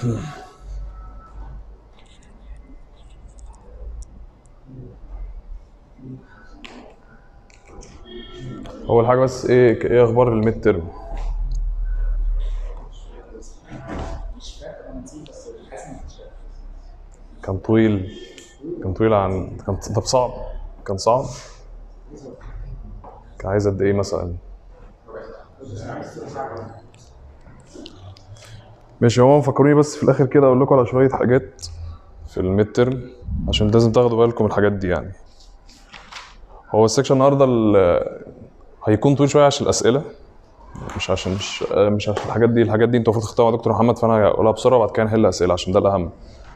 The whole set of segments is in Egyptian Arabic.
اول حاجه بس ايه ايه اخبار الميد ترم كان طويل كان طويل عن كان طب صعب كان صعب كان عايز قد ايه مثلا ماشي هو فكروني بس في الاخر كده اقول لكم على شويه حاجات في الميد ترم عشان لازم تاخدوا بالكم من الحاجات دي يعني هو السكشن النهارده ال- هيكون طويل شويه عشان الاسئله مش عشان مش مش عشان الحاجات دي الحاجات دي انتوا المفروض تختاروا مع دكتور محمد فانا هقولها بسرعه وبعد كده نحل اسئله عشان ده الاهم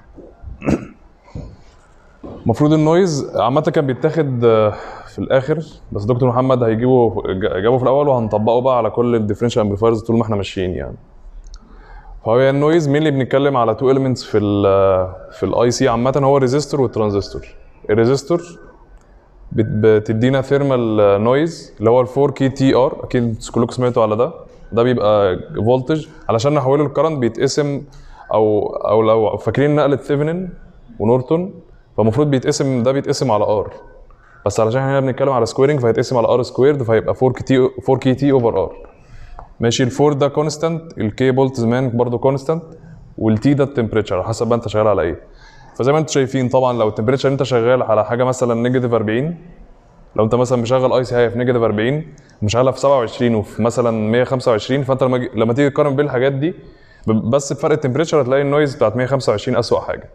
المفروض النويز عامة كان بيتاخد آه، في الآخر بس دكتور محمد هيجيبه جابه في الأول وهنطبقه بقى على كل الديفرنشال امبليفايرز طول ما احنا ماشيين يعني. فهو النويز مين اللي بنتكلم على تو اليمنتس في ال في الاي سي عامة هو الريزيستور والترانزستور. الريزيستور بت- بتدينا ثيرمال نويز اللي هو ال 4 كي تي ار اكيد كلكم سمعتوا على ده ده بيبقى فولتج علشان نحوله لكرنت بيتقسم او او لو فاكرين نقله ثيفنين ونورتون فالمفروض بيتقسم ده بيتقسم على ار بس علشان احنا بنتكلم على سكويرنج فهيتقسم على ار سكويرد فهيبقى 4 كي تي 4 كي تي اوفر ار ماشي الفور ده كونستانت الكي بولت زمان برضه كونستانت والتي ده التمبريتشر على حسب بقى انت شغال على ايه فزي ما انتم شايفين طبعا لو التمبريتشر انت شغال على حاجه مثلا نيجاتيف 40 لو انت مثلا مشغل اي سي هاي في نيجاتيف 40 مشغلها في 27 وفي مثلا 125 فانت لما لما تيجي تقارن بين الحاجات دي ب- بس بفرق التمبريتشر هتلاقي النويز بتاعت 125 اسوأ حاجه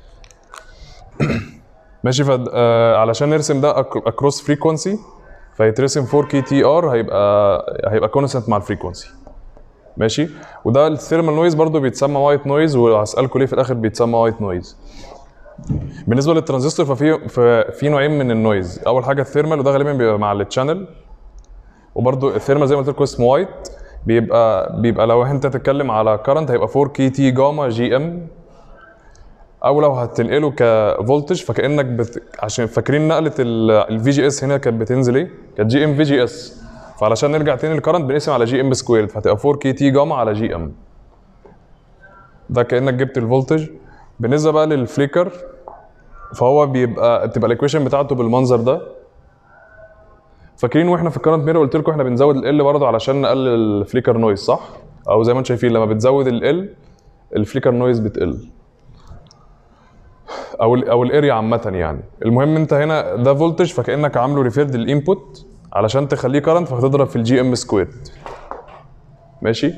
ماشي ف آه علشان نرسم ده اكروس فريكونسي فيترسم 4 كي تي ار هيبقى هيبقى كونستنت مع الفريكونسي ماشي وده الثيرمال نويز برضو بيتسمى وايت نويز وهسالكم ليه في الاخر بيتسمى وايت نويز بالنسبه للترانزستور ففي في في نوعين من النويز اول حاجه الثيرمال وده غالبا بيبقى مع التشانل وبرده الثيرمال زي ما قلت لكم اسمه وايت بيبقى بيبقى لو انت تتكلم على كارنت هيبقى 4 كي تي جاما جي ام او لو هتنقله كفولتج فكانك بت... عشان فاكرين نقله الفي جي اس هنا كانت بتنزل ايه؟ كانت جي ام في جي اس فعلشان نرجع تاني للكرنت بنقسم على جي ام سكويرد فهتبقى 4 كي تي جاما على جي ام ده كانك جبت الفولتج بالنسبه بقى للفليكر فهو بيبقى بتبقى الايكويشن بتاعته بالمنظر ده فاكرين واحنا في الكرنت ميرور قلت لكم احنا بنزود ال برضه علشان نقلل الفليكر نويز صح؟ او زي ما انتم شايفين لما بتزود ال الفليكر نويز بتقل او ال او الاريا عامه يعني المهم انت هنا ده فولتج فكانك عامله ريفيرد للانبوت علشان تخليه كرنت فهتضرب في الجي ام سكويرد ماشي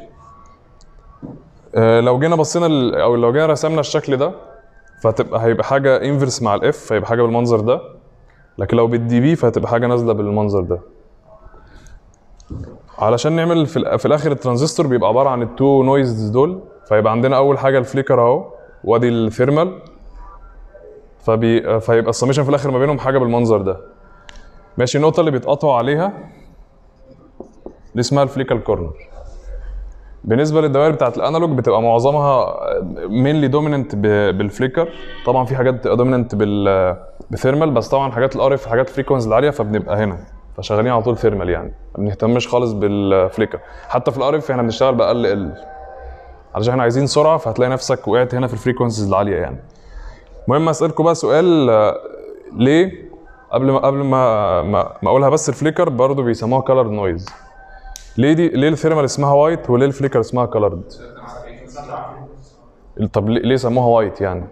آه لو جينا بصينا ال- او لو جينا رسمنا الشكل ده فهتبقى هيبقى حاجه انفرس مع الاف فيبقى حاجه بالمنظر ده لكن لو بالدي بي فهتبقى حاجه نازله بالمنظر ده علشان نعمل في, الأ- في الاخر الترانزستور بيبقى عباره عن التو نويز دول فيبقى عندنا اول حاجه الفليكر اهو وادي الثيرمال فبي... فيبقى السميشن في الاخر ما بينهم حاجه بالمنظر ده ماشي النقطه اللي بيتقطعوا عليها دي اسمها الفليكال كورنر بالنسبه للدوائر بتاعت الانالوج بتبقى معظمها مينلي دوميننت بالفليكر طبعا في حاجات بتبقى دوميننت بال بثيرمال بس طبعا حاجات الار اف حاجات الفريكونسي العاليه فبنبقى هنا فشغالين على طول ثيرمال يعني ما بنهتمش خالص بالفليكر حتى في الار اف احنا بنشتغل باقل ال علشان احنا عايزين سرعه فهتلاقي نفسك وقعت هنا في الفريكونسيز العاليه يعني المهم اسالكم بقى سؤال آه، ليه قبل ما قبل ما ما, ما اقولها بس الفليكر برضه بيسموها كولر نويز ليه دي ليه الثيرمال اسمها وايت وليه الفليكر اسمها كولرد طب ليه ليه سموها وايت يعني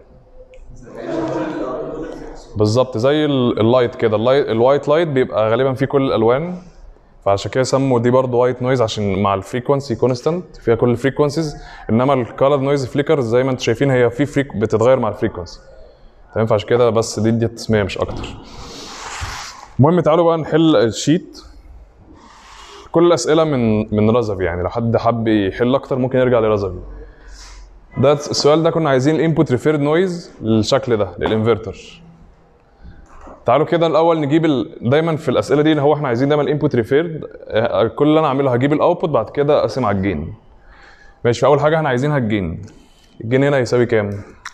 بالظبط زي ال- اللايت كده اللايت الوايت لايت بيبقى غالبا فيه كل الالوان فعشان كده سموا دي برضه وايت نويز عشان مع الفريكونسي كونستانت فيها كل الفريكونسيز انما الكالر نويز فليكر زي ما انتم شايفين هي في فريك بتتغير مع الفريكونسي تمام فعشان كده بس دي دي التسميه مش اكتر المهم تعالوا بقى نحل الشيت كل الاسئله من من رزف يعني لو حد حب يحل اكتر ممكن يرجع لرزف ده السؤال ده كنا عايزين الانبوت ريفيرد نويز للشكل ده للانفرتر تعالوا كده الاول نجيب ال... دايما في الاسئله دي هو احنا عايزين دايما الانبوت ريفيرد كل اللي انا اعمله هجيب الاوتبوت بعد كده اقسم على الجين ماشي فاول حاجه احنا عايزينها الجين الجين هنا يساوي كام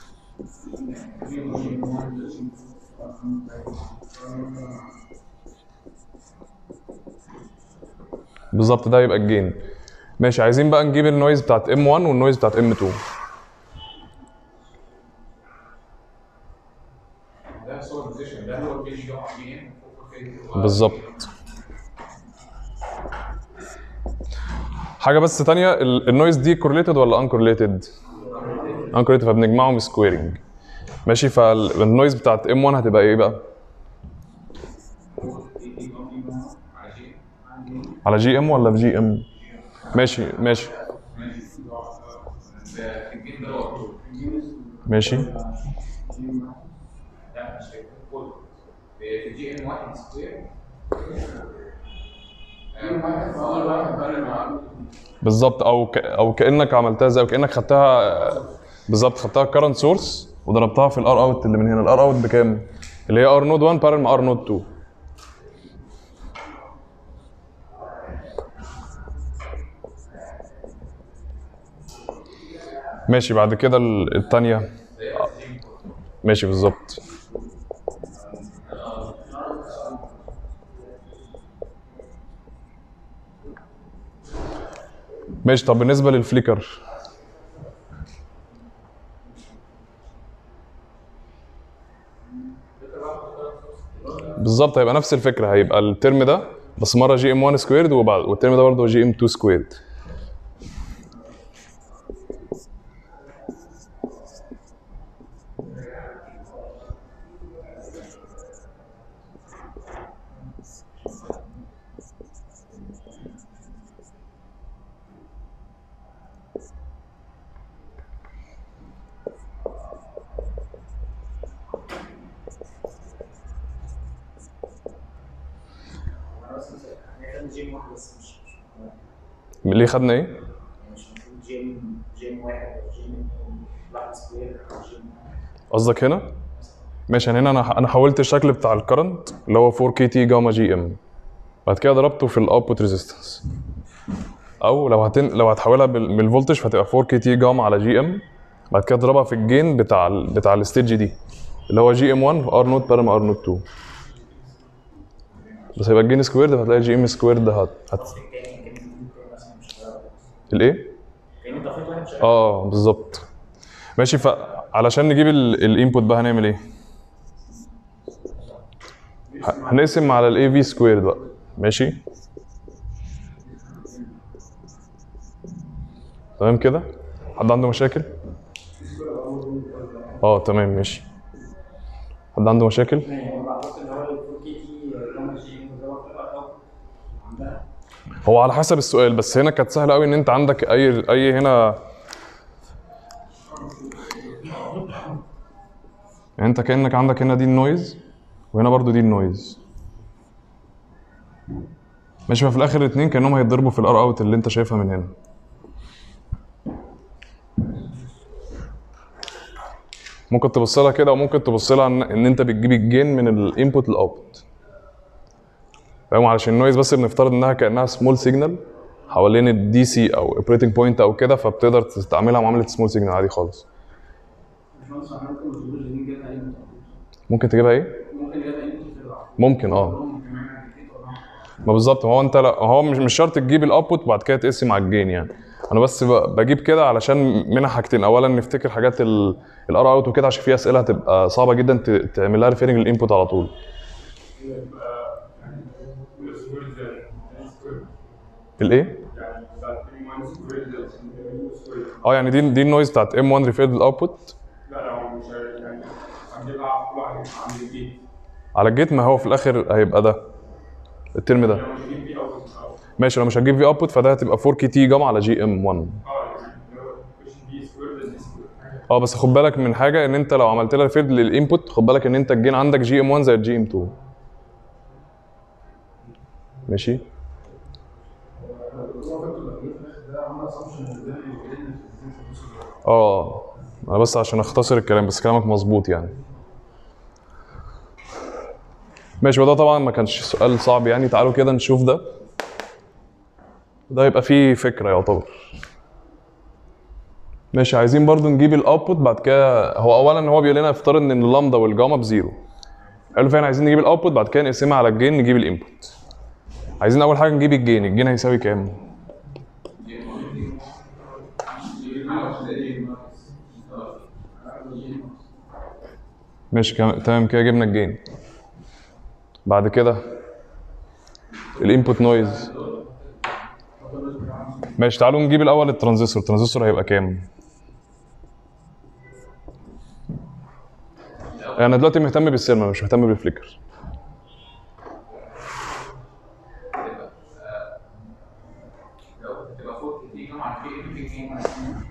بالظبط ده يبقى الجين ماشي عايزين بقى نجيب النويز بتاعت ام 1 والنويز بتاعت ام 2 بالظبط حاجه بس تانية ال- النويز دي كورليتد ولا ان كورليتد ان كورليتد فبنجمعهم سكويرنج ماشي فالنويز بتاعت ام 1 هتبقى ايه بقى على جي ام ولا في جي ام ماشي ماشي ماشي في جي ام 1 سكوير بالظبط او ك... او كانك عملتها زي او كانك خدتها بالظبط خدتها كارنت سورس وضربتها في الار اوت اللي من هنا الار اوت بكام اللي هي ار نود 1 بارل مع ار نود 2 ماشي بعد كده ال- التانية ماشي بالظبط ماشي طب بالنسبة للفليكر بالظبط هيبقى نفس الفكرة هيبقى الترم ده بس مرة جي ام 1 سكويرد وبعد والترم ده برضه جي ام 2 سكويرد انا بس احنا جيم واحد بس مش ليه خدنا ايه؟ مش المفروض جيم جيم واحد او جيم واحد سكوير او جيم قصدك هنا؟ ماشي يعني هنا انا انا حولت الشكل بتاع الكرنت اللي هو 4 كي تي جاما جي ام بعد كده ضربته في الاوتبوت ريزيستنس او لو هتن... لو هتحولها بال... من الفولتج فهتبقى 4 كي تي جاما على جي ام بعد كده اضربها في الجين بتاع ال... بتاع الستيج دي اللي هو جي ام 1 في ار نوت بارم ار نوت 2 بس هيبقى الجين سكويرد فهتلاقي جي ام سكويرد هت... هت... كان كان مثلا مش شغال. الايه؟ كان ضافت واحد شغال اه بالظبط ماشي فعلشان نجيب الانبوت بقى هنعمل ايه؟ ه- هنقسم على الاي في سكويرد بقى ماشي تمام كده حد عنده مشاكل اه تمام ماشي حد عنده مشاكل يعني هو بعتقد ان هو الفور كي تي جاما جي ام ده عندها هو على حسب السؤال بس هنا كانت سهله قوي ان انت عندك اي اي هنا يعني انت كانك عندك هنا دي النويز وهنا برضو دي النويز ماشي ففي الاخر الاثنين كانهم هيتضربوا في الار اوت اللي انت شايفها من هنا ممكن تبص لها كده وممكن تبص لها ان إن انت بتجيب الجين من الانبوت للاوتبوت فاهم علشان النويز بس بنفترض انها كانها سمول سيجنال حوالين الدي سي او اوبريتنج بوينت او كده فبتقدر تستعملها معامله سمول سيجنال عادي خالص باشمهندس احنا ممكن نظبط الجيم جاتا ايه ممكن تجيبها ايه ممكن جاتا ايه تبقى ممكن اه ما بالظبط ما هو انت لا هو مش مش شرط تجيب الاوتبوت وبعد كده تقسم على الجين يعني انا بس ب- بجيب كده علشان منها حاجتين اولا نفتكر حاجات الار اوت وكده عشان في اسئله هتبقى صعبه جدا ت- تعمل لها ريفيرنج للانبوت على طول الايه اه يعني دي دي النويز بتاعت ام 1 ريفيرد للاوتبوت لا هو مش يعني هنجيبها كل واحد عند الجيت على الجيت ما هو في الاخر هيبقى ده الترم ده لو مش هجيب فيه اوت او ماشي لو مش هتجيب في اوتبوت فده هتبقى 4 كي تي جاما على جي ام 1 اه يعني اللي هو مش دي سكوير ده دي سكوير اه بس خد بالك من حاجه ان انت لو عملت لها ريفيرد للانبوت خد بالك ان انت الجين عندك جي ام 1 زي الجي ام 2 ماشي اه انا بس عشان اختصر الكلام بس كلامك مظبوط يعني ماشي وده طبعا ما كانش سؤال صعب يعني تعالوا كده نشوف ده ده يبقى فيه فكره يعتبر ماشي عايزين برضو نجيب الاوتبوت بعد كده هو اولا هو بيقول لنا افترض ان اللامدا والجاما بزيرو قالوا فعلا عايزين نجيب الاوتبوت بعد كده نقسمها على الجين نجيب الانبوت عايزين اول حاجه نجيب الجين الجين هيساوي كام ماشي كم- تمام كده جبنا الجين بعد كده الانبوت نويز ماشي تعالوا نجيب الاول الترانزستور الترانزستور هيبقى كام يعني انا دلوقتي مهتم بالسيرما مش مهتم بالفليكر لو تبقى فوق كتير كام على في في كام على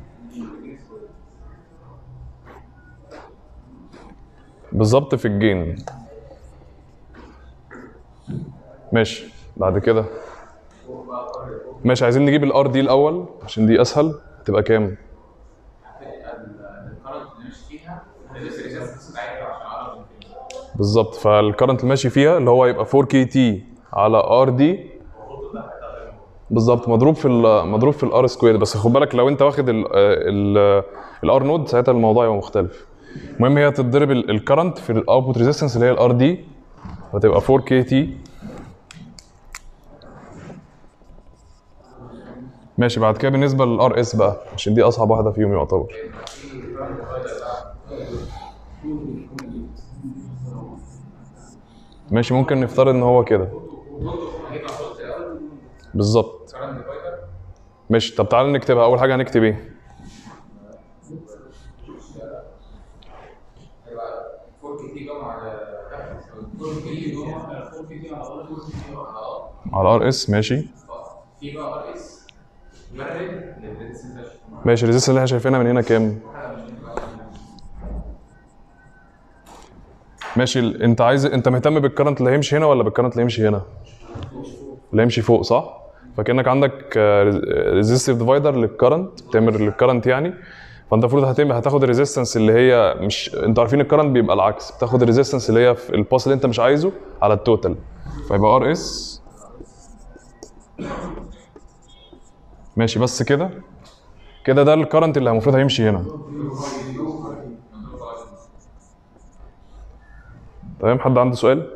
بالظبط في الجين ماشي بعد كده ماشي عايزين نجيب الار دي الاول عشان دي اسهل هتبقى كام الكارنت اللي ماشي فيها هندرس الريزستنس بتاعتها عشان اعرف الفيلم. بالظبط فالكرنت اللي ماشي فيها اللي هو يبقى 4 كي تي على ار دي بالظبط مضروب في ال مضروب في الار سكوير بس خد بالك لو انت واخد الار نود ساعتها الموضوع يبقى مختلف المهم هي تتضرب الكرنت في الاوتبوت ريزيستنس اللي هي الار دي فتبقى 4 كي تي ماشي بعد كده بالنسبه للار اس بقى عشان دي اصعب واحده فيهم يعتبر ماشي ممكن نفترض ان هو كده بالظبط كارنت ديفايدر ماشي طب تعالى نكتبها اول حاجه هنكتب ايه هيبقى 4 كتير كام على 4 كتير كام على 4 كتير على 4 كتير على على ار اس ماشي في بقى ار اس مرد للريزستنس ماشي الريزيستنس اللي احنا شايفينها من هنا كام ماشي ال- انت عايز انت مهتم بالكرنت اللي هيمشي هنا ولا بالكرنت اللي هيمشي هنا اللي هيمشي فوق صح فكانك عندك ريزيستيف ديفايدر للكرنت بتعمل للكرنت يعني فانت المفروض هتم هتاخد الريزيستنس اللي هي مش انتوا عارفين الكرنت بيبقى العكس بتاخد الريزيستنس اللي هي في الباس اللي انت مش عايزه على التوتال فيبقى ار اس ماشي بس كده كده ده الكرنت اللي المفروض هيمشي هنا تمام حد عنده سؤال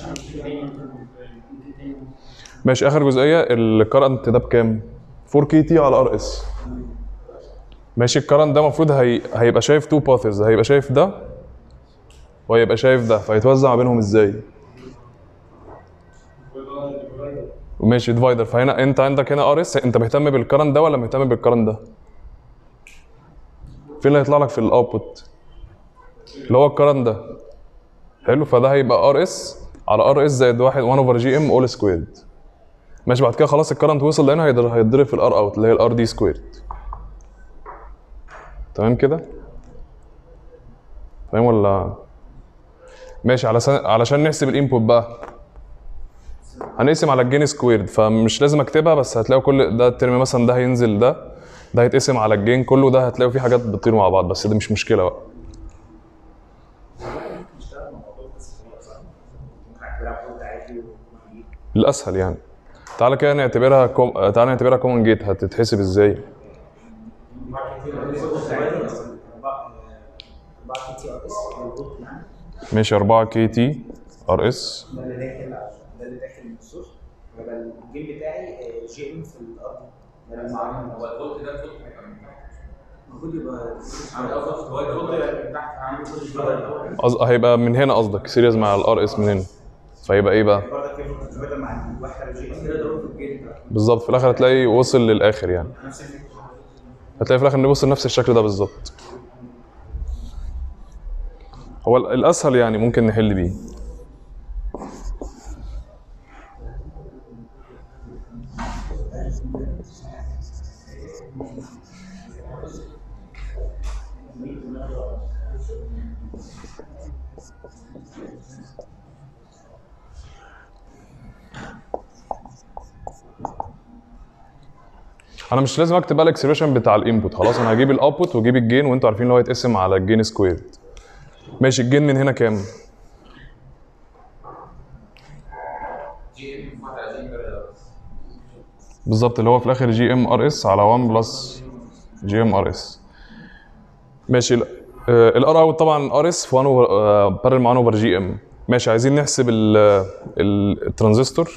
ماشي اخر جزئيه الكرنت ده بكام 4 كي تي على ار اس ماشي الكرنت ده المفروض هي... هيبقى شايف تو باثز هيبقى شايف ده وهيبقى شايف ده فهيتوزع ما بينهم ازاي ماشي ديفايدر فهنا انت عندك هنا ار اس انت مهتم بالكرنت ده ولا مهتم بالكرنت ده فين اللي هيطلع لك في الاوتبوت اللي هو الكرنت ده حلو فده هيبقى ار اس على ار اس زائد 1 1 اوفر جي ام اول سكويرد ماشي بعد كده خلاص الكرنت وصل لهنا هيضر- هيتضرب في الار اوت اللي هي الار دي سكويرد تمام كده تمام ولا ماشي علشان علشان نحسب الانبوت بقى هنقسم على الجين سكويرد فمش لازم اكتبها بس هتلاقوا كل ده الترم مثلا ده هينزل ده ده هيتقسم على الجين كله ده هتلاقوا فيه حاجات بتطير مع بعض بس ده مش مشكله بقى نشتغل مع الموضوع بس خلاص صح؟ ممكن اعتبرها فوق عادي ونجيب الاسهل يعني تعالى كده نعتبرها كوم... آه، تعالى نعتبرها كومن جيت هتتحسب ازاي أربعة كي تي ار اس موجود يعني ماشي 4 كي تي ار اس ده اللي داخل ده اللي داخل من السوق يبقى الجيم بتاعي جي ام في الارض ده اللي معانا هو الفولت ده الفولت هيبقى من تحت المفروض يبقى عند اول فولت الفولت يبقى من تحت عامل فولت الاول قص... هيبقى من هنا قصدك سيريز مع الار اس من هنا فيبقى ايه بقى برضه كده بدل مع الواحده جي ام كده ضرب في الجيم ده بالظبط في الاخر هتلاقي وصل للاخر يعني نفس الفكره هتلاقي في الاخر نبص لنفس الشكل ده بالظبط هو ال- الاسهل يعني ممكن نحل بيه انا مش لازم اكتب بقى الاكسبريشن بتاع الانبوت خلاص انا هجيب الاوتبوت واجيب الجين وانتوا عارفين اللي هو هيتقسم على الجين سكويرد ماشي الجين من هنا كام جي ام 31 درجه بس بالظبط اللي هو في الاخر جي ام ار اس على 1 بلس جي ام ار اس ماشي الار اوت طبعا ار اس في 1 اوفر بارل مع 1 اوفر جي ام ماشي عايزين نحسب ال- ال- الترانزستور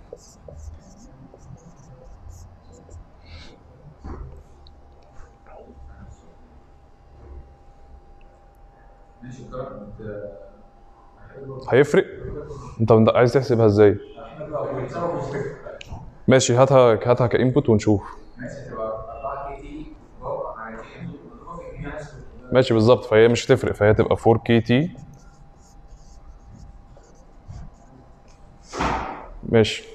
ماشي الكارنت هيفرق انت عايز تحسبها ازاي احنا بقى ماشي هاتها هاتها كانبوت ونشوف ماشي هتبقى 4 كي تي باور على تي ام اوتوماتيك دي نفس ماشي بالظبط فهي مش هتفرق فهي تبقى 4 كي تي ماشي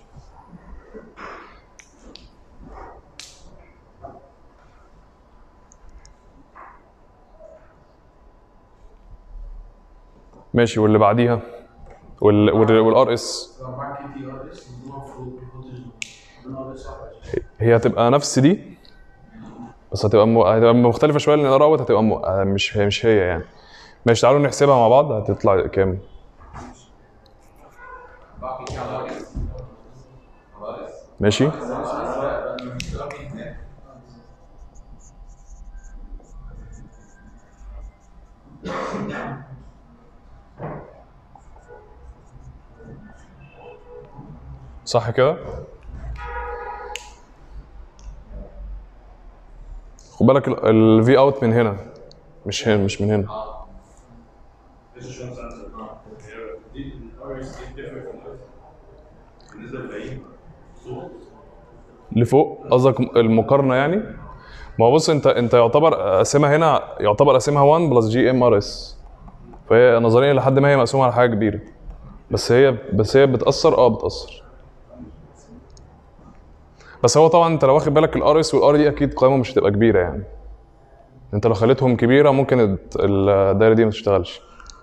ماشي واللي بعديها وال والار اس 4 كي تي ار اس المفروض فولتج ار اس هي هتبقى نفس دي بس هتبقى م... هتبقى مختلفة شوية لأن الراوت هتبقى م... آه، مش هي مش هي يعني ماشي تعالوا نحسبها مع بعض هتطلع كام 4 كي تي ار اس خلاص ماشي صح كده خد بالك الفي اوت من هنا مش هنا مش من هنا This is Sean's answer. دي ال RS دي different from this. بالنسبة للباقيين صوت لفوق قصدك المقارنه يعني ما هو بص انت انت يعتبر قاسمها هنا يعتبر قاسمها 1 بلس جي ام ار اس فهي نظريا لحد ما هي مقسومه على حاجه كبيره بس هي بس هي بتاثر اه بتاثر بس هو طبعا انت لو واخد بالك الار اس والار دي اكيد قيمه مش هتبقى كبيره يعني انت لو خليتهم كبيره ممكن الد- الدايره دي ما تشتغلش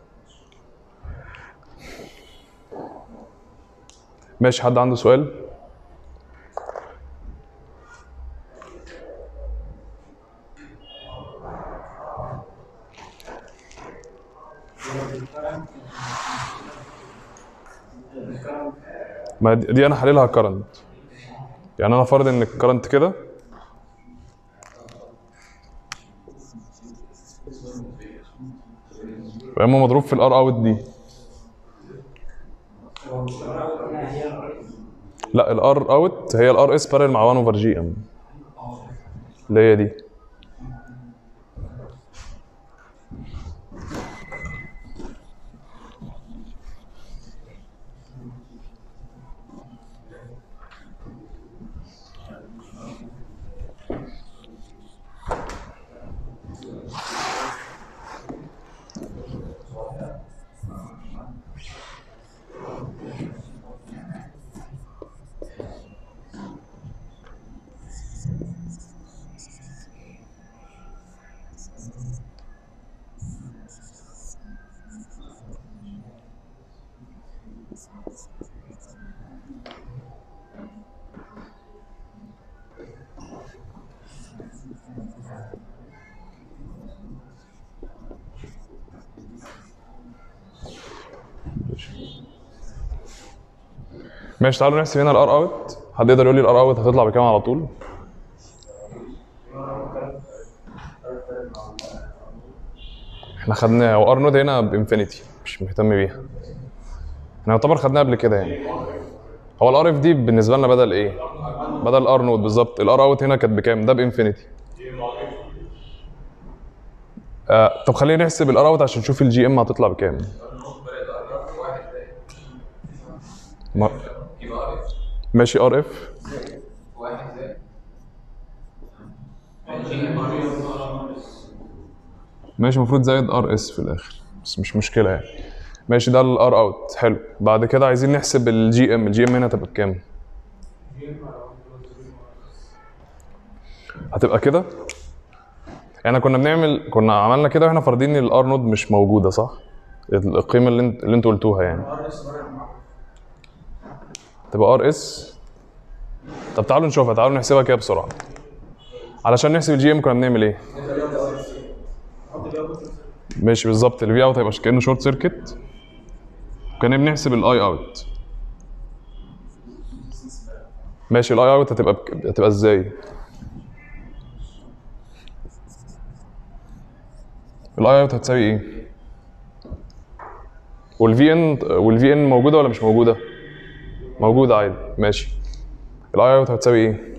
ماشي حد عنده سؤال ما دي دي انا حللها كرنت يعني انا فرض ان الكرنت كده فاما مضروب في الار اوت دي لا الار اوت هي الار اس بارل مع 1 اوفر جي ام اللي هي دي ماشي تعالوا نحسب هنا الار اوت حد يقدر يقول لي الار اوت هتطلع بكام على طول احنا خدناها وار نود هنا بانفينيتي مش مهتم بيها احنا يعتبر خدناها قبل كده يعني هو الار اف دي بالنسبه لنا بدل ايه بدل الار نود بالظبط الار اوت هنا كانت بكام ده بانفينيتي آه طب خلينا نحسب الار اوت عشان نشوف الجي ام هتطلع بكام ما- يبقى ار اس ماشي ار اف واحد زائد جي ام ار اس ماشي المفروض زائد ار اس في الاخر بس مش مشكله يعني ماشي ده الار اوت حلو بعد كده عايزين نحسب الجي ام الجي ام هنا هتبقى بكام هتبقى كده احنا كنا بنعمل كنا عملنا كده واحنا فارضين ان الار نود مش موجوده صح القيمه اللي انت اللي انتوا قلتوها يعني تبقى ار اس طب تعالوا نشوفها تعالوا نحسبها كده بسرعه علشان نحسب الجي ام كنا بنعمل ايه ماشي بالظبط الفي اوت هيبقى كانه شورت سيركت كنا بنحسب الاي اوت ماشي الاي اوت هتبقى بك... هتبقى ازاي الاي اوت هتساوي ايه والفي ان والفي ان موجوده ولا مش موجوده موجوده عادي ماشي الاي اوت هتساوي ايه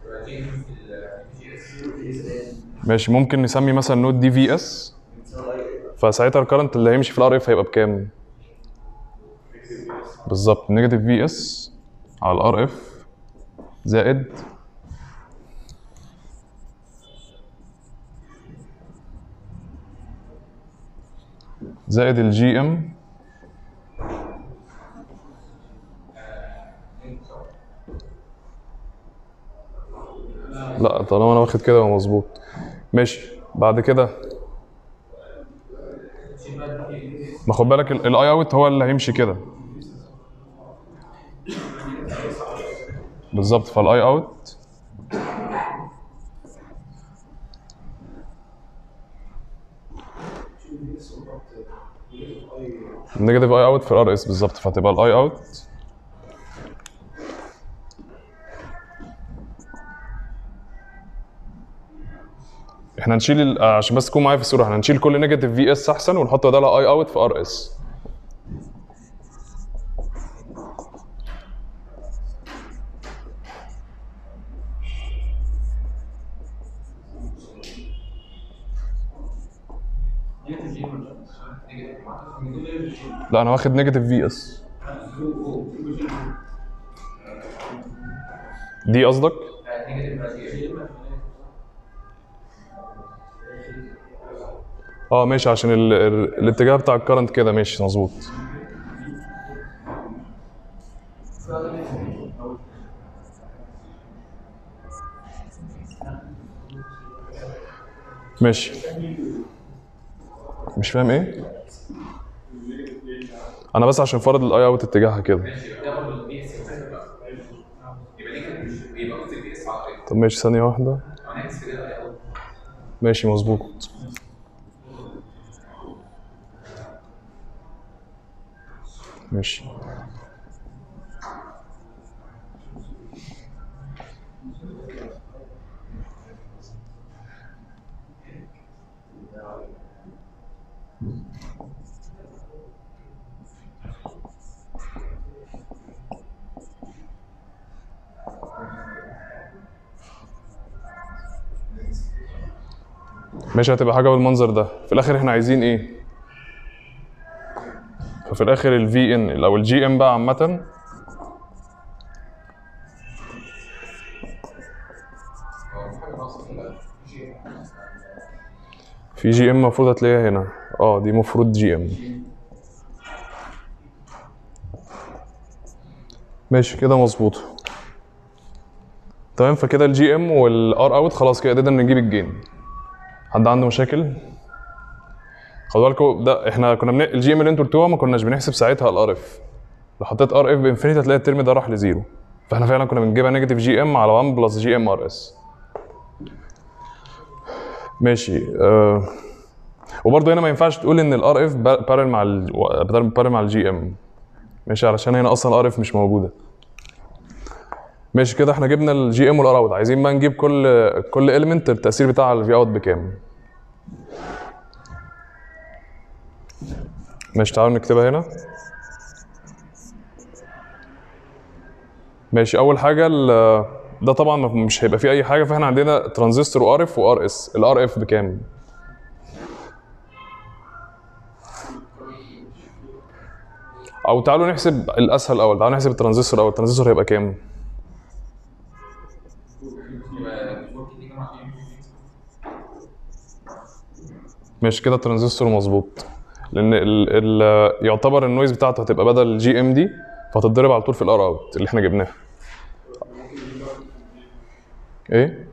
ماشي ممكن نسمي مثلا نود دي في اس فساعتها الكرنت اللي هيمشي في الار اف هيبقى بكام بالظبط نيجاتيف في اس على الار اف زائد زائد الجي ام لا طالما انا واخد كده يبقى مظبوط ماشي بعد كده ما خد بالك الاي اوت هو اللي هيمشي كده بالظبط فالاي اوت نيجاتيف اي اوت في الار اس بالظبط فهتبقى الاي اوت احنا هنشيل ال- آه، عشان بس تكون معايا في الصوره احنا هنشيل كل نيجاتيف في اس احسن ونحط بدالها اي اوت في ار اس نيجاتيف جي ولا نيجاتيف من دول ايه جي لا انا واخد نيجاتيف في اس دي قصدك نيجاتيف جي اه ماشي عشان ال... ال... الاتجاه بتاع الكرنت كده ماشي مظبوط ماشي مش فاهم ايه انا بس عشان فرض الاي اوت اتجاهها كده ده برضه البي اس يبقى نيجاتيف يبقى قصدي البي اس على طول طب ماشي ثانية واحدة هنعكس كده الأول. ماشي مظبوط ماشي ماشي هتبقى حاجه بالمنظر ده في الاخر احنا عايزين ايه ففي الاخر الفي ان او الجي ام بقى عامه هو في حاجة ناقصة في الأول. جي. في جي ام المفروض هتلاقيها هنا اه دي المفروض جي ام ماشي كده مظبوط تمام فكده الجي ام والار اوت خلاص كده قدرنا نجيب الجين حد عنده مشاكل خدوا بالكم ده احنا كنا بن... الجي ام اللي انتوا قلتوها ما كناش بنحسب ساعتها الار اف لو حطيت ار اف بانفينيتي هتلاقي الترم ده راح لزيرو فاحنا فعلا كنا بنجيبها نيجاتيف جي ام على 1 بلس جي ام ار اس ماشي آه وبرضه هنا ما ينفعش تقول ان الار اف بارل مع ال بارل مع الجي ام ماشي علشان هنا اصلا الار اف مش موجوده ماشي كده احنا جبنا الجي ام والار اوت عايزين بقى نجيب كل كل اليمنت التاثير بتاعه على الفي اوت بكام ماشي تعالوا نكتبها هنا ماشي اول حاجه ال- ده طبعا مش هيبقى فيه اي حاجه فاحنا عندنا ترانزستور وار اف وار اس الار اف بكام او تعالوا نحسب الاسهل الاول تعالوا نحسب الترانزستور الاول الترانزستور هيبقى كام يبقى مش ممكن دي جمع جي. مش كده الترانزستور مظبوط لان ال ال يعتبر النويز بتاعته هتبقى بدل الجي ام دي فهتتضرب على طول في الار اوت اللي احنا جبناها ايه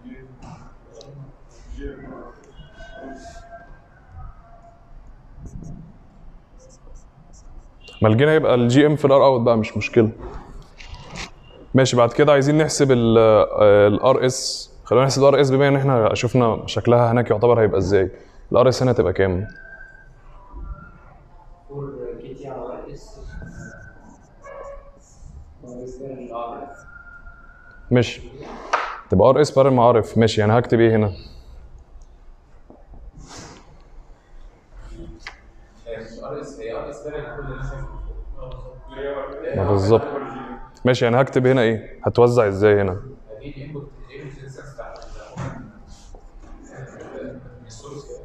ما الجين هيبقى الجي ام في الار اوت بقى مش مشكله ماشي بعد كده عايزين نحسب الار اس خلينا نحسب الار اس بما ان احنا شفنا شكلها هناك يعتبر هيبقى ازاي الار اس هنا هتبقى كام 4 كي تي على ار اس ماشي تبقى ار اس بارل مع ار اف ماشي يعني هكتب ايه هنا هي ار اس هي ار اس ده كل اللي انا شايفه ما بالظبط ماشي يعني هكتب هنا ايه هتوزع ازاي هنا دي الانبوت الانبوت ريزيستنس بتاع السورس كده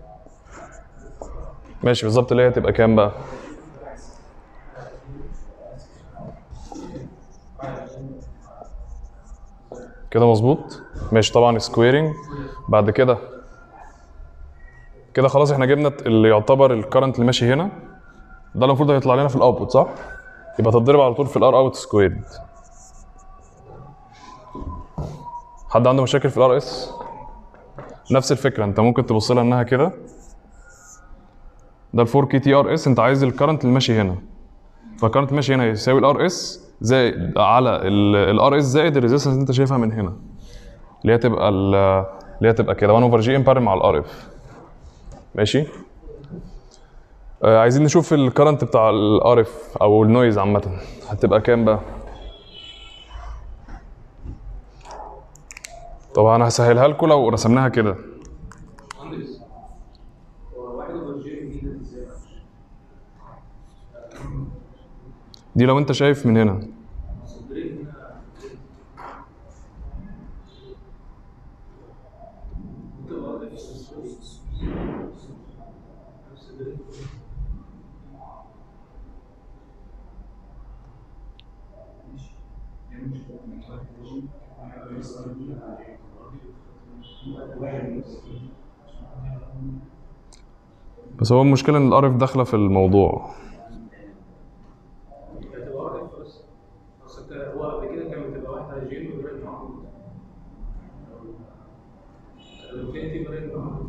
ماشي بالظبط اللي هي هتبقى كام بقى كده مظبوط ماشي طبعا سكويرنج بعد كده كده خلاص احنا جبنا اللي يعتبر الكرنت اللي ماشي هنا ده اللي المفروض هيطلع لنا في الاوتبوت صح يبقى تتضرب على طول في الار اوت سكويرد حد عنده مشاكل في الار اس نفس الفكره انت ممكن تبص لها انها كده ده ال 4 كي تي ار اس انت عايز الكرنت اللي ماشي هنا فالكرنت ماشي هنا يساوي الار اس زائد على الار اس زائد الريزيستنس اللي انت شايفها من هنا اللي هي تبقى ال- اللي هي تبقى كده 1 اوفر جي ام بارل مع الار اف ماشي آه عايزين نشوف الكرنت بتاع الار اف او النويز عامه هتبقى كام بقى طب انا هسهلها لكم لو رسمناها كده مهندس هو واحد اوفر جي ام دي ده ازاي؟ دي لو انت شايف من هنا بس هو المشكله ان الار اف داخله في الموضوع هتبقى واحد بس بس انت هو قبل كده كان بتبقى واحده جي ام ودلوقتي معروض الانفينيتي برين معروض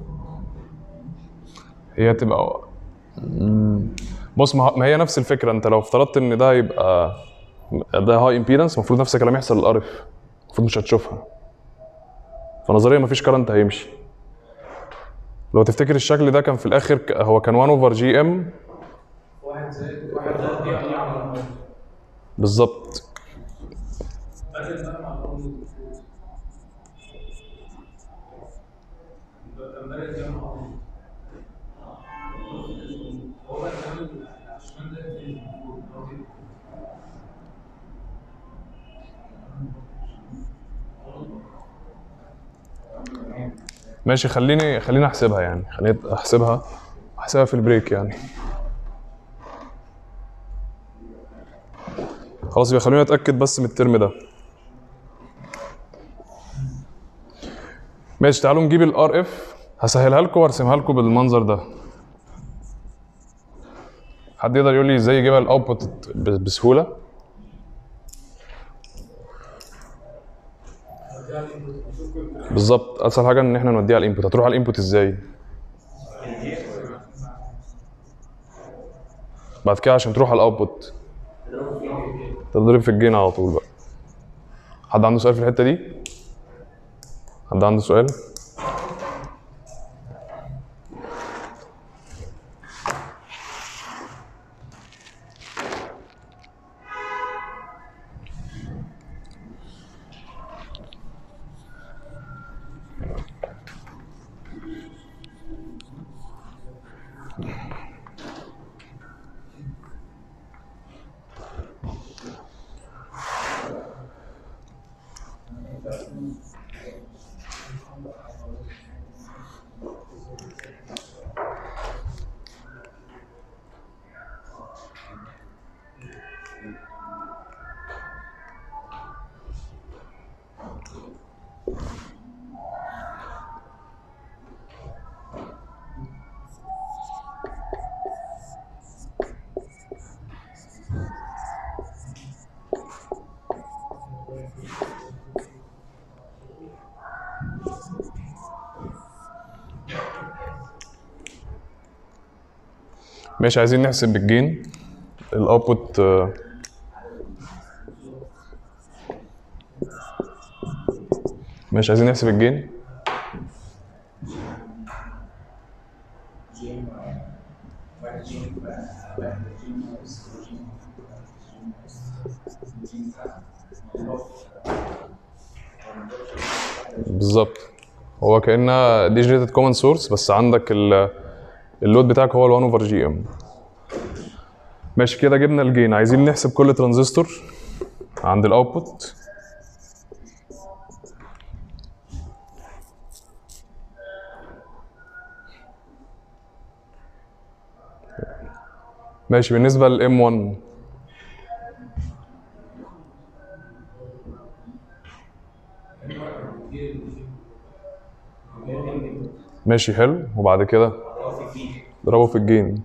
هي تبقى مم. بص ما ما هي نفس الفكره انت لو افترضت ان ده هيبقى ده هاي امبيدنس المفروض نفس الكلام يحصل للار اف المفروض مش هتشوفها فنظريا مفيش كرنت هيمشي لو تفتكر الشكل ده كان في الاخر ك- هو كان 1 اوفر جي ام واحد زائد واحد زائد دي على على بالظبط بدل بقى مع الأرض تمرين جنب بعض. هو بقى كمان عشان ده المفروض ماشي خليني خليني احسبها يعني خليني احسبها احسبها في البريك يعني خلاص يبقى خليني اتاكد بس من الترم ده ماشي تعالوا نجيب الار اف هسهلها لكم وارسمها لكم بالمنظر ده حد يقدر يقول لي ازاي يجيبها الاوتبوت بسهوله بالظبط اسهل حاجه ان احنا نوديها على الانبوت هتروح على الانبوت ازاي بعد كده عشان تروح على الاوتبوت تضرب في الجين على طول بقى حد عنده سؤال في الحته دي حد عنده سؤال ماشي عايزين نحسب بالجين الاوتبوت آه، ماشي عايزين نحسب الجين جي ام واحد جي ام واحد جي ام اس جي ام جي ام بالظبط هو كانها دي جنريتد كومن سورس بس عندك ال- اللود بتاعك هو ال 1 اوفر جي ام ماشي كده جبنا الجين عايزين نحسب كل ترانزستور عند الاوتبوت ماشي بالنسبه للام 1 ام تاني واحد بيدير الجيم ماشي حلو وبعد كده ضربه في الجين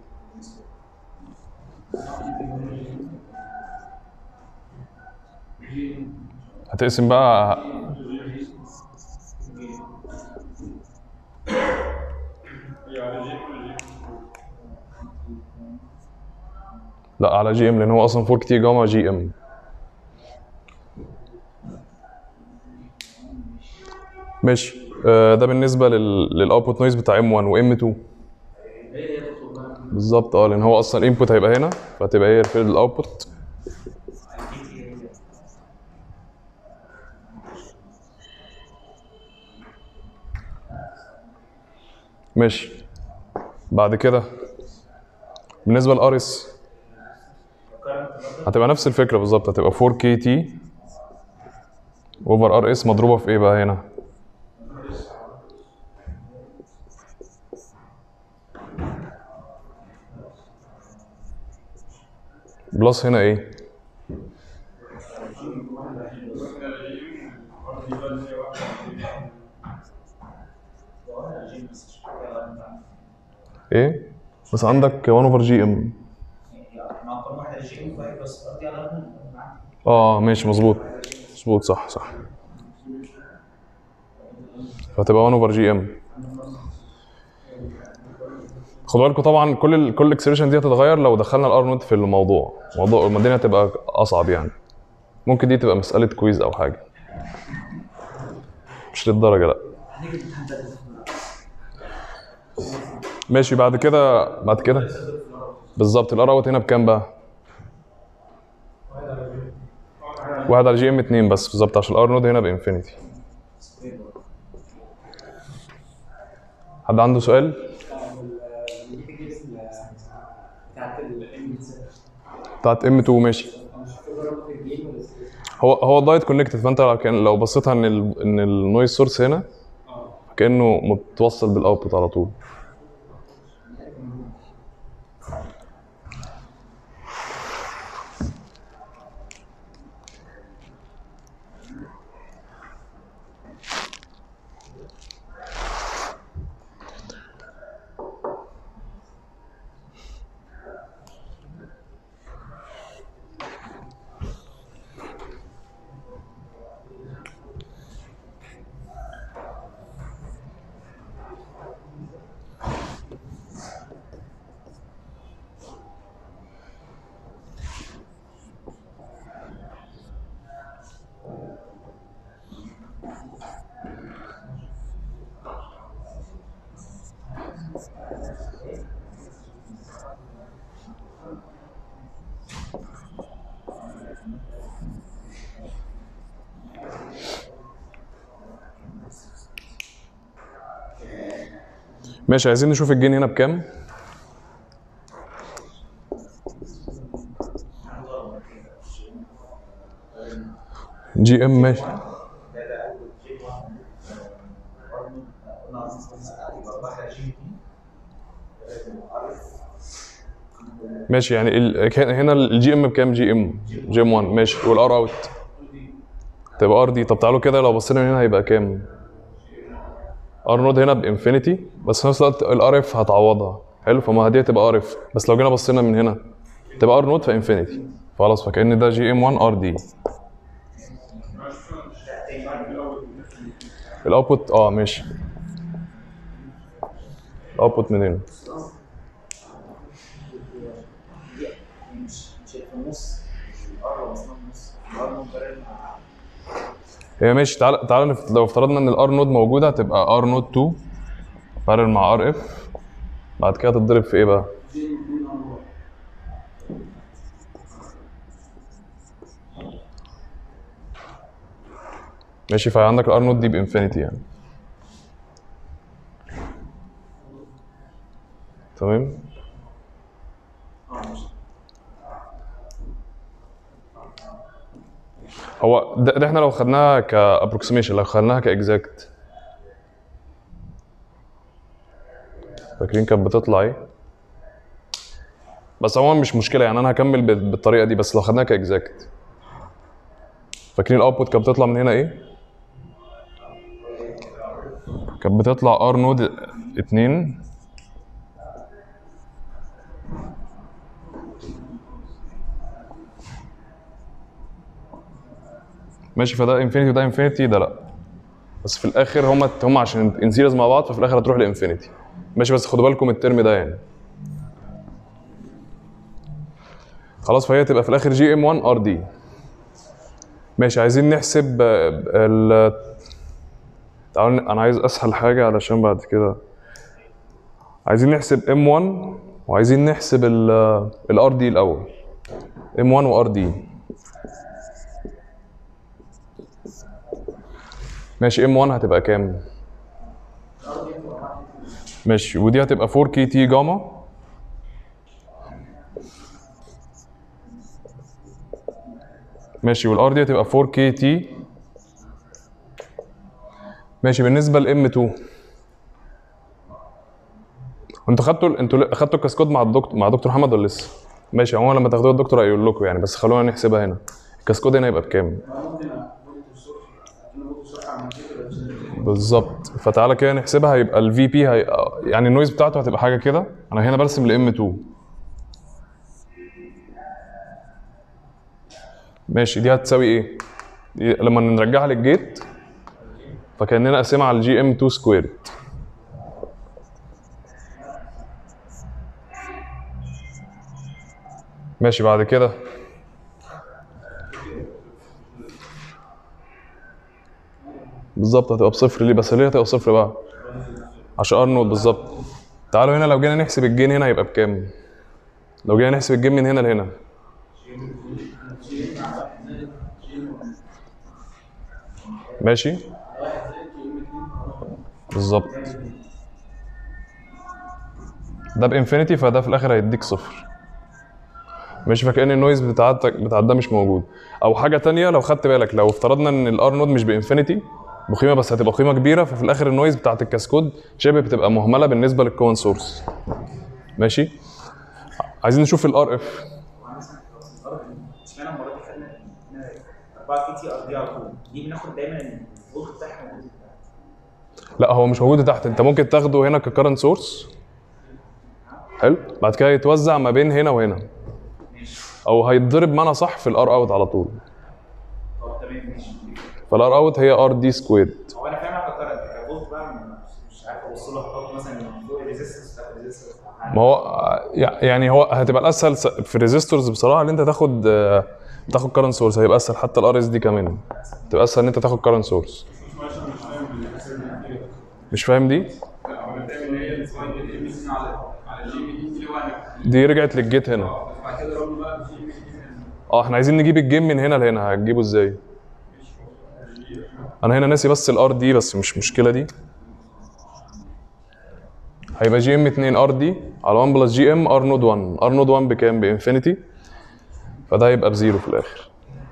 هتقسم بقى يعني جي جي لا على جي ام لان هو اصلا 4 كتير جاما جي ام ماشي آه، ده بالنسبه لل للاوتبوت نويز بتاع ام 1 وام 2 بالظبط اه لان هو اصلا الانبوت هيبقى هنا فهتبقى هي الفيلد الاوتبوت ماشي بعد كده بالنسبه للار اس هتبقى نفس الفكره بالظبط هتبقى 4 كي تي اوفر ار اس مضروبه في ايه بقى هنا بلس هنا ايه ايه بس عندك 1 اوفر جي ام مع كل واحده جي ام واحد بس ارضي على ارض معاك اه ماشي مظبوط مظبوط صح صح فهتبقى 1 اوفر جي ام خدوا بالكم طبعا كل ال كل الاكسبريشن دي هتتغير لو دخلنا الار نوت في الموضوع موضوع الدنيا هتبقى اصعب يعني ممكن دي تبقى مساله كويز او حاجه مش للدرجه لا ماشي بعد كده بعد كده بالظبط الار اوت هنا بكام بقى؟ واحد على جي ام 2 بس بالظبط عشان الار نود هنا بانفينيتي حد عنده سؤال؟ بتاعت الام بتاعت ام 2 ماشي هو هو دايت كونكتد فانت لو كان لو بصيتها ان ال ان النويز سورس هنا كانه متوصل بالاوتبوت على طول ماشي عايزين نشوف الجين هنا بكام جي ام ماشي ماشي يعني ال... كان- هنا الجي ام بكام جي ام جي ام 1 ماشي والار اوت تبقى ار دي طب تعالوا كده لو بصينا من هنا هيبقى كام ار نود هنا بانفينيتي بس في نفس الوقت الار اف هتعوضها حلو فما دي هتبقى ار اف بس لو جينا بصينا من هنا تبقى ار نود فانفينيتي خلاص فكأن ده جي ام 1 ار دي الاوتبوت اه ماشي الاوتبوت من هنا مش مش في النص الار وصلنا النص الار مبرر مع هي ماشي تعال تعال نف- لو افترضنا ان الار نود موجوده هتبقى ار نود 2 بارل مع ار اف بعد كده تتضرب في ايه بقى؟ ماشي فعندك الار نود دي بانفينيتي يعني تمام هو ده, ده احنا لو خدناها كابروكسيميشن لو خدناها كاكزاكت فاكرين كانت بتطلع ايه بس عموما مش مشكله يعني انا هكمل بال- بالطريقه دي بس لو خدناها كاكزاكت فاكرين الاوتبوت كانت بتطلع من هنا ايه كانت بتطلع ار نود 2 ماشي فده انفينيتي وده انفينيتي ده لا بس في الاخر هما هما عشان ان سيريز مع بعض ففي الاخر هتروح لانفينيتي ماشي بس خدوا بالكم الترم ده يعني خلاص فهي تبقى في الاخر جي ام 1 ار دي ماشي عايزين نحسب آه، ال تعالوا ن- انا عايز اسهل حاجه علشان بعد كده عايزين نحسب ام 1 وعايزين نحسب الار دي الاول ام 1 وار دي ماشي ام 1 هتبقى كام ماشي ودي هتبقى 4 كي تي جاما ماشي والار دي هتبقى 4 كي تي ماشي بالنسبه لام 2 انتوا خدتوا ال- انتوا خدتوا الكاسكود مع الدكتور مع دكتور محمد ولا لسه؟ ماشي هو لما تاخدوها الدكتور هيقول لكم يعني بس خلونا نحسبها هنا الكاسكود هنا يبقى بكام؟ ممكن اقول الصبح اقول الصبح عن كده بس بالظبط فتعالى كده نحسبها هيبقى الفي بي هي... يعني النويز بتاعته هتبقى حاجه كده انا هنا برسم لام 2 ماشي دي هتساوي ايه؟ دي لما نرجعها للجيت فكاننا قاسمها على الجي ام 2 سكويرد ماشي بعد كده بالظبط هتبقى بصفر ليه بس ليه هتبقى بصفر بقى عشان ارنولد بالظبط تعالوا هنا لو جينا نحسب الجين هنا هيبقى بكام لو جينا نحسب الجين من هنا لهنا ماشي بالظبط ده بانفينيتي فده في الاخر هيديك صفر ماشي فكأن النويز بتاعتك بتاع ده مش موجود او حاجه تانية لو خدت بالك لو افترضنا ان الار نود مش بانفينيتي بقيمه بس هتبقى قيمه كبيره ففي الاخر النويز بتاعت الكاسكود شبه بتبقى مهمله بالنسبه للكون سورس ماشي عايزين نشوف الار اف اشمعنى المره دي خدنا خدنا 4 كي تي ار دي على طول دي بناخد دايما الفولت بتاعها موجود لا هو مش موجود تحت انت ممكن تاخده هنا ككرنت سورس حلو بعد كده يتوزع ما بين هنا وهنا او هيتضرب معنى صح في الار اوت على طول طب تمام ماشي فالار اوت هي ار دي سكويرد هو انا فاهم على كرنت كفولت بقى مش- مش عارف اوصل لها خط مثلا من فوق الريزستنس بتاعت الريزستنس ما هو يعني هو هتبقى الاسهل س- في الريزيستورز بصراحه ان انت تاخد آه، تاخد كارنت سورس هيبقى اسهل حتى الار اس دي كمان تبقى اسهل ان انت تاخد كارنت سورس مش فاهم دي انا فاهم ان هي الاسبوعين اللي ام سي على على الجي بي دي اللي هو انا دي رجعت للجيت هنا بعد كده رحنا بقى الجي بي دي اه احنا عايزين نجيب الجيم من هنا لهنا هتجيبه ازاي انا هنا ناسي بس الار دي بس مش مشكله دي هيبقى جي ام 2 ار دي على 1 بلس جي ام ار نود 1 ار نود 1 بكام بانفينيتي فده هيبقى بزيرو في الاخر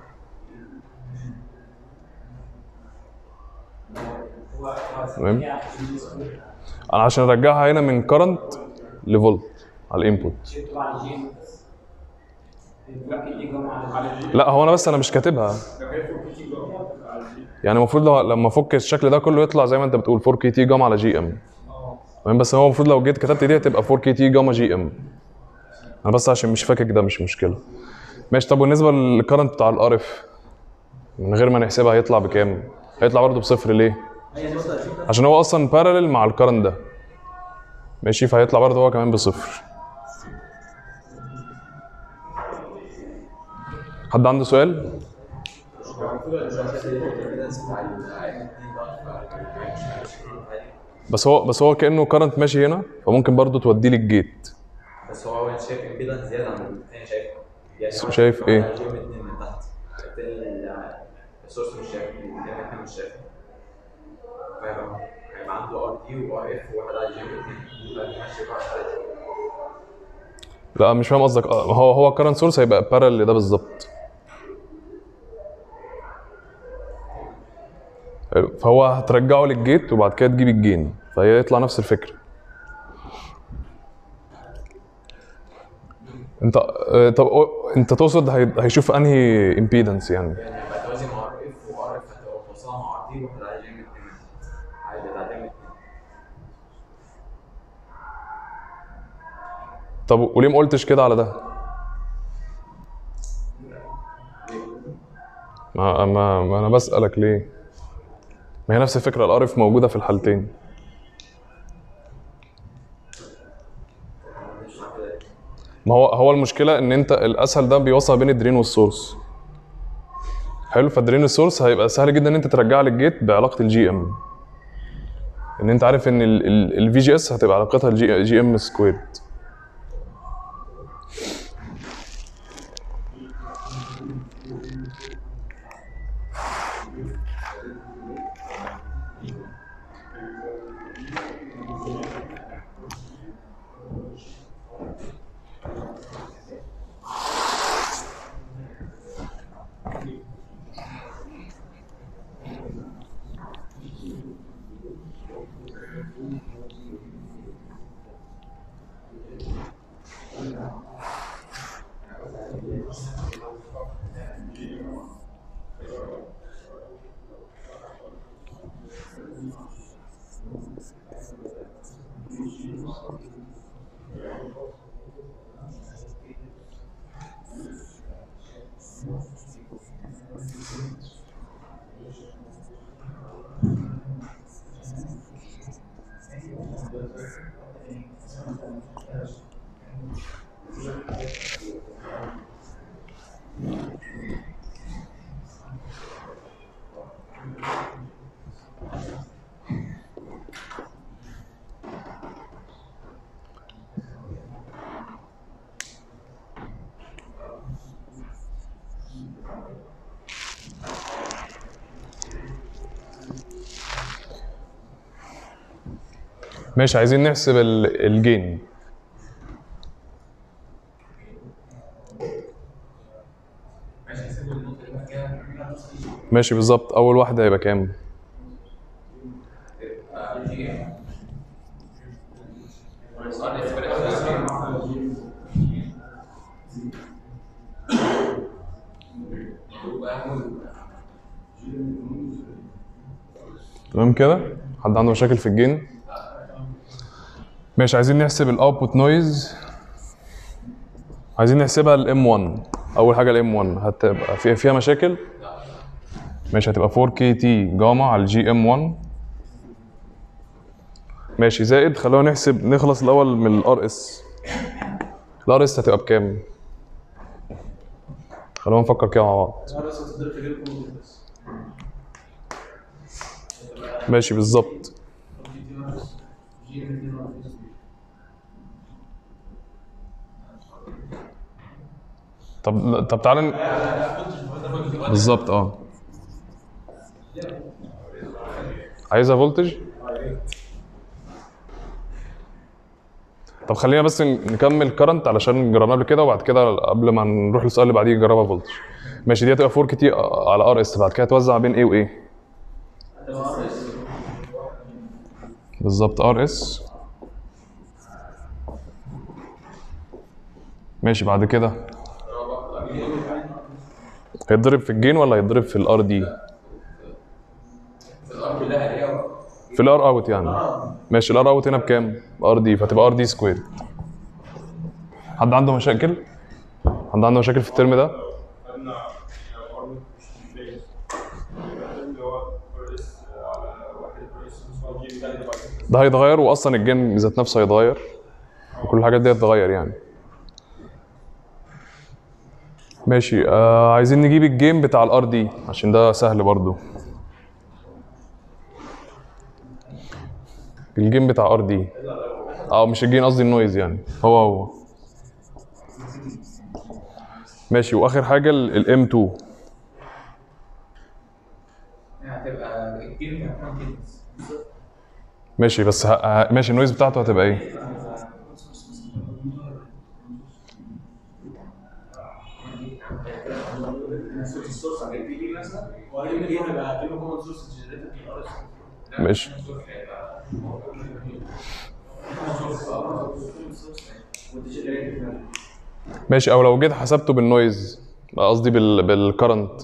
تمام انا عشان ارجعها هنا من كرنت لفولت على الانبوت طبعا الجي ممكن يجي على الجي لا هو انا بس انا مش كاتبها لو جاي فوق كي جوه على الجي يعني المفروض لو لما افك الشكل ده كله يطلع زي ما انت بتقول 4 كي تي جاما على جي ام تمام بس هو المفروض لو جيت كتبت دي هتبقى 4 كي تي جاما جي ام انا بس عشان مش فاكك ده مش مشكله ماشي طب بالنسبه للكرنت بتاع الار اف من غير ما نحسبها هيطلع بكام هيطلع برضه بصفر ليه عشان هو اصلا بارلل مع الكرنت ده ماشي فهيطلع برضه هو كمان بصفر حد عنده سؤال بس هو بس هو كانه كرنت ماشي هنا فممكن برضه توديه للجيت بس هو هو شايف امبيدنس زياده عن الثاني شايفها يعني هو شايف إيه؟ جيم اتنين من تحت التاني السورس مش شايف التاني احنا مش شايفها فهيبقى هيبقى عنده ار دي وار اف وواحد على جيم اتنين يبقى ماشي واحد على لا مش فاهم قصدك آه، هو هو كرنت سورس هيبقى بارل ده بالظبط حلو، فهو هترجعه للجيت وبعد كده تجيب الجين فهي يطلع نفس الفكره انت آه، طب أو- انت تقصد هي- هيشوف انهي امبيدنس يعني يعني هيبقى توازي مع ار اف وار اف هتبقى متوصله مع ار دي وواحد على جيم اتنين عادي بتاع جيم اتنين طب وليه ما قلتش كده على ده ما, ما, ما انا بسألك ليه ما هي نفس الفكرة الارف موجودة في الحالتين ما هو هو المشكلة ان انت الاسهل ده بيوصل بين الدرين والسورس حلو فالدرين والسورس هيبقى سهل جدا ان انت ترجع للجيت بعلاقة الجي ام ان انت عارف ان الفي جي اس هتبقى علاقتها الجي جي ام سكويرد ماشي عايزين نحسب ال- الجين ماشي هسيب النقطه اللي بعد كده ماشي بالظبط اول واحده هيبقى كام جي ام ار اس تمام كده حد عنده مشاكل في الجين ماشي عايزين نحسب الاوتبوت نويز عايزين نحسبها الام 1 اول حاجه الام 1 هتبقى فيها فيها مشاكل ماشي هتبقى 4 كي تي جاما على الجي ام 1 ماشي زائد خلونا نحسب نخلص الاول من الار اس الار اس هتبقى بكام خلونا نفكر كده مع بعض ماشي بالظبط طب طب تعالى ن- بالظبط اه عايزها فولتج طب خلينا بس ن- نكمل كرنت علشان جربناه قبل كده وبعد كده قبل ما نروح للسؤال اللي بعديه نجربها فولتج ماشي دي هتبقى 4 كي تي على ار اس بعد كده توزع بين ايه وايه بالظبط ار اس ماشي بعد كده هيتضرب في الجين ولا هيتضرب في الار دي في الار اوت يعني ماشي الار اوت هنا بكام ار دي فتبقى ار دي سكوير حد عنده مشاكل حد عنده مشاكل في الترم ده خدنا ار مش بيز اللي هو ار اس على واحد ار اس اسمه جي تاني بعد كده ده هيتغير واصلا الجين ذات نفسه هيتغير وكل الحاجات دي هتتغير يعني ماشي آه عايزين نجيب الجيم بتاع الار دي عشان ده سهل برضو الجيم بتاع ار دي اه مش الجين قصدي النويز يعني هو هو ماشي واخر حاجه الام 2 هتبقى الجيم هتكون ماشي بس ه... ه... ماشي النويز بتاعته هتبقى ايه ماشي ماشي او لو جيت حسبته بالنويز قصدي بال بالكرنت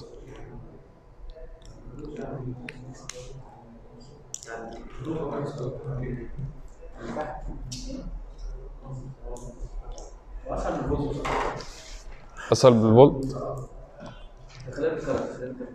واسهل من الفولت اسهل بالفولت خلينا بالكرنت خلينا بالكرنت.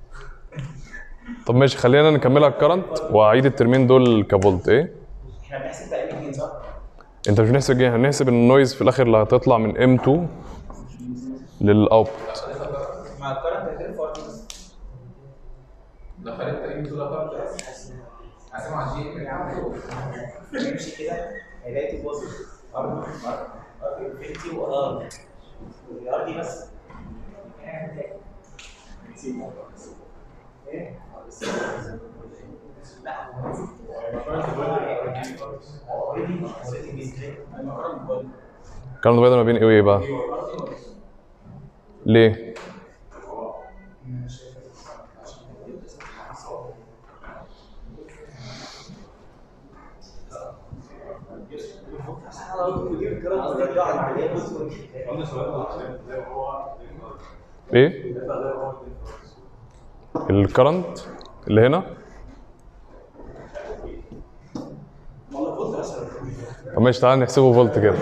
طب ماشي خلينا نكملها الكرنت واعيد الترمين دول كفولت ايه احنا بنحسب تقريبا جين صح؟ انت مش بنحسب جين هنحسب النويز في الاخر اللي هتطلع من M2 للاوتبوت مع الكرنت هيتم فور بس لو خليت تقريبا دول كارت بس هسمع على الجي ام يا عم يمشي كده هيلاقي بوزيتيف ار ار ار انفينيتي وار الار دي بس ايه؟ لا هو اوريدي اوريدي بيستريك الكرنت بيضرب ما بين ايه وايه بقى ليه عندي سؤال زي ما هو ايه الكرنت اللي هنا طب ماشي تعالى نحسبه فولت كده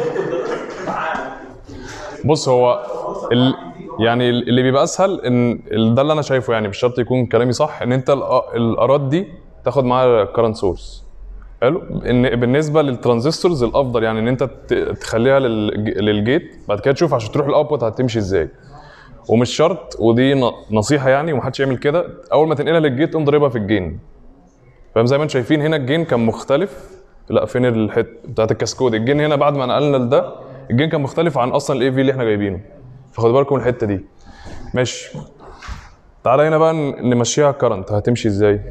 بص هو ال... يعني اللي بيبقى اسهل ان ال- ده اللي انا شايفه يعني مش شرط يكون كلامي صح ان انت الأ- الارات دي تاخد معاها كرنت سورس حلو ان بالنسبه للترانزستورز الافضل يعني ان انت ت- تخليها للج- للجيت بعد كده تشوف عشان تروح الاوتبوت هتمشي ازاي ومش شرط ودي ن- نصيحه يعني ومحدش يعمل كده اول ما تنقلها للجيت قوم ضاربها في الجين فاهم زي ما انتم شايفين هنا الجين كان مختلف لا فين الحته بتاعت الكاسكود الجين هنا بعد ما نقلنا لده الجين كان مختلف عن اصلا الاي في اللي احنا جايبينه فخدوا بالكم من الحته دي ماشي تعالى هنا بقى ن- نمشيها كرنت هتمشي ازاي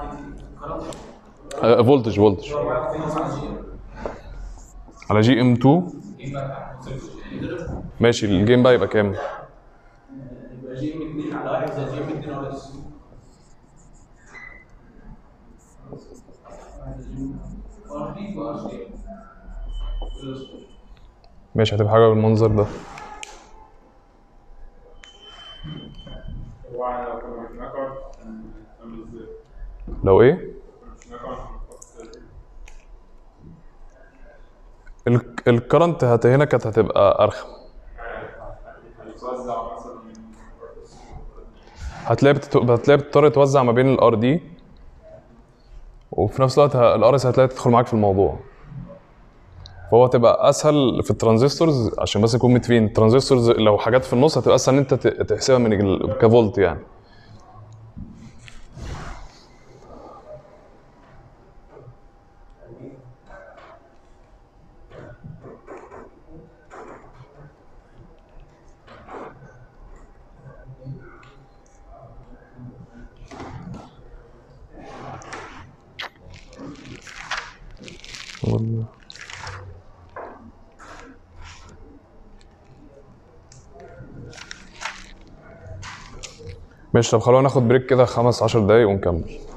آه، فولتج فولتج على جي ام 2 ماشي الجيم بقى يبقى كام يبقى جي ام 2 على واحد زي جي ام 2 ار اس ار دي وار سي ماشي هتبقى حاجه بالمنظر ده هو لو كنا مش ناكل هنعمل ازاي؟ لو ايه مش ناكل هنحط ازاي؟ ال- الكرنت هت هنا كانت هتبقى ارخم هيتوزع مثلا هتلاقي بتت... هتلاقي بتضطر توزع ما بين الار دي وفي نفس الوقت الار اس هتلاقي تدخل معاك في الموضوع فهو هتبقى اسهل في الترانزستورز عشان بس نكون متفقين الترانزستورز لو حاجات في النص هتبقى اسهل ان انت ت- تحسبها من ال- كفولت يعني والله. ماشي طب خلونا ناخد بريك كده خمس عشر دقايق ونكمل